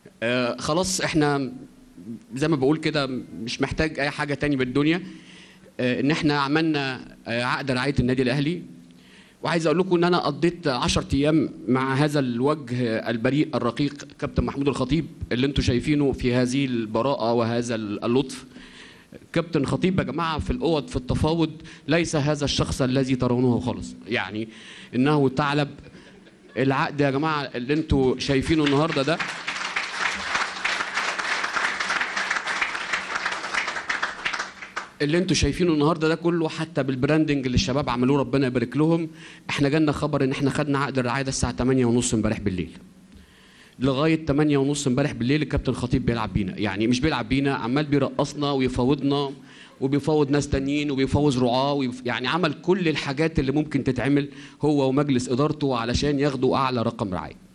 آه خلاص احنا زي ما بقول كده مش محتاج اي حاجه تاني بالدنيا آه ان احنا عملنا آه عقد رعايه النادي الاهلي وعايز اقول لكم ان انا قضيت 10 ايام مع هذا الوجه البريء الرقيق كابتن محمود الخطيب اللي انتم شايفينه في هذه البراءه وهذا اللطف كابتن خطيب يا جماعه في الاوض في التفاوض ليس هذا الشخص الذي ترونه خالص يعني انه ثعلب العقد يا جماعه اللي انتم شايفينه النهارده ده اللي انتوا شايفينه النهارده ده كله حتى بالبراندنج اللي الشباب عملوه ربنا يبارك لهم احنا جالنا خبر ان احنا خدنا عقد الرعايه ده الساعه 8 ونص امبارح بالليل لغايه 8 ونص امبارح بالليل الكابتن خطيب بيلعب بينا يعني مش بيلعب بينا عمال بيرقصنا ويفاوضنا وبيفاوض ناس تانيين وبيفاوض رعاه ويف... يعني عمل كل الحاجات اللي ممكن تتعمل هو ومجلس ادارته علشان ياخدوا اعلى رقم رعايه